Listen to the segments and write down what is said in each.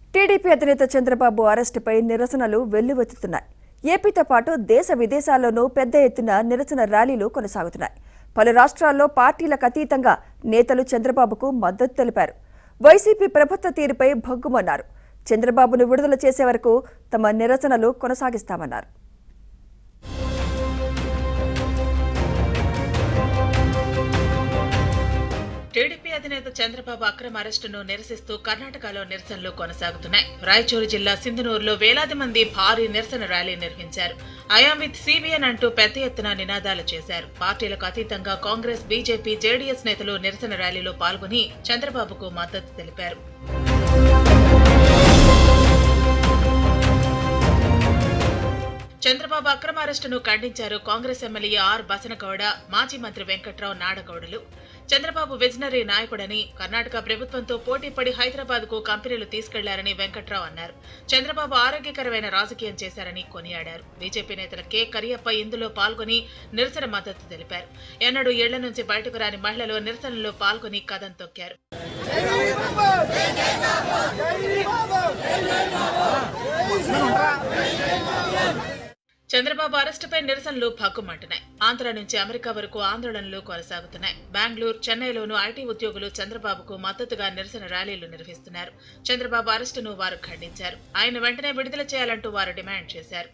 TDP అధినేత చంద్రబాబు అరెస్టుపై నిరసనలు వెల్లువెత్తుతున్నాయి ఏపీతో పాటు దేశ విదేశాల్లోనూ పెద్ద ఎత్తున నిరసన ర్యాలీలు కొనసాగుతున్నాయి పలు రాష్ట్రాల్లో పార్టీలకు అతీతంగా నేతలు చంద్రబాబుకు మద్దతు తెలిపారు వైసీపీ ప్రభుత్వ తీరుపై భగ్గుమన్నారు చంద్రబాబును విడుదల చేసే వరకు తమ నిరసనలు కొనసాగిస్తామన్నారు టీడీపీ అధినేత చంద్రబాబు అక్రమ అరెస్టును నిరసిస్తూ కర్ణాటకలో నిరసనలు కొనసాగుతున్నాయి రాయచూరు జిల్లా సింధనూరులో వేలాది మంది భారీ నిరసన ర్యాలీ నిర్వహించారు ఐఆం విత్ సిబిఎన్ అంటూ పెద్ద ఎత్తున నినాదాలు చేశారు పార్టీలకు అతీతంగా కాంగ్రెస్ బీజేపీ జేడీఎస్ నేతలు నిరసన ర్యాలీలో పాల్గొని చంద్రబాబుకు మద్దతు తెలిపారు చంద్రబాబు అక్రమ అరెస్టును ఖండించారు కాంగ్రెస్ ఎమ్మెల్యే ఆర్ బసనగౌడ మాజీ మంత్రి వెంకట్రావు నాడగౌడలు చంద్రబాబు విజనరీ నాయకుడని కర్ణాటక ప్రభుత్వంతో పోటీపడి హైదరాబాద్ కు కంపెనీలు తీసుకెళ్లారని వెంకట్రావు అన్నారు చంద్రబాబు ఆరోగ్యకరమైన రాజకీయం చేశారని కొనియాడారు బీజేపీ నేతల కె కరియప్ప ఇందులో పాల్గొని నిరసన మద్దతు తెలిపారు ఎన్నడూ ఇళ్ల నుంచి బయటకు రాని మహిళలు నిరసనలో పాల్గొని కథం తొక్కారు చంద్రబాబు అరెస్టుపై నిరసనలు భగ్గుమంటున్నాయి ఆంధ్ర నుంచి అమెరికా వరకు ఆందోళనలు కొనసాగుతున్నాయి బెంగళూరు చెన్నైలోనూ ఐటీ ఉద్యోగులు చంద్రబాబుకు మద్దతుగా నిరసన ర్యాలీలు నిర్వహిస్తున్నారు చంద్రబాబు అరెస్టును వారు ఖండించారు ఆయన వెంటనే విడుదల చేయాలంటూ వారు డిమాండ్ చేశారు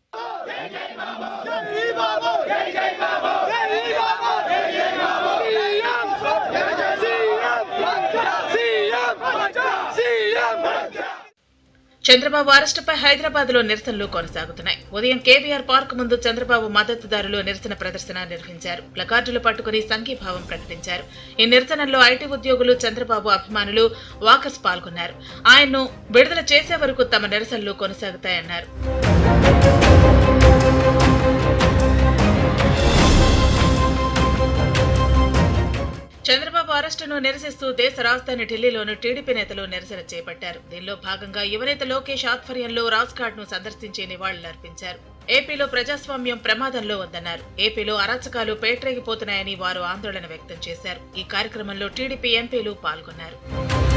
చంద్రబాబు అరెస్టుపై హైదరాబాద్ లో నిరసనలు కొనసాగుతున్నాయి ఉదయం కేవీఆర్ పార్క్ ముందు చంద్రబాబు మద్దతుదారులు నిరసన ప్రదర్శన నిర్వహించారు ప్లకార్డులు పట్టుకుని సంఘీభావం ప్రకటించారు ఈ నిరసనల్లో ఐటీ ఉద్యోగులు చంద్రబాబు అభిమానులు వాకర్స్ పాల్గొన్నారు ఆయన్ను విడుదల చేసే వరకు తమ నిరసనలు కొనసాగుతాయన్నారు చంద్రబాబు అరెస్టును నిరసిస్తూ దేశ రాజధాని ఢిల్లీలోని టీడీపీ నేతలు నిరసన చేపట్టారు దీనిలో భాగంగా యువనేత లోకేష్ ఆధ్వర్యంలో రాజ్ఘాట్ ను సందర్శించి నివాళులర్పించారు ఏపీలో ప్రజాస్వామ్యం ప్రమాదంలో ఉందన్నారు ఏపీలో అరాచకాలు పేటరేగిపోతున్నాయని వారు ఆందోళన వ్యక్తం చేశారు ఈ కార్యక్రమంలో టీడీపీ ఎంపీలు పాల్గొన్నారు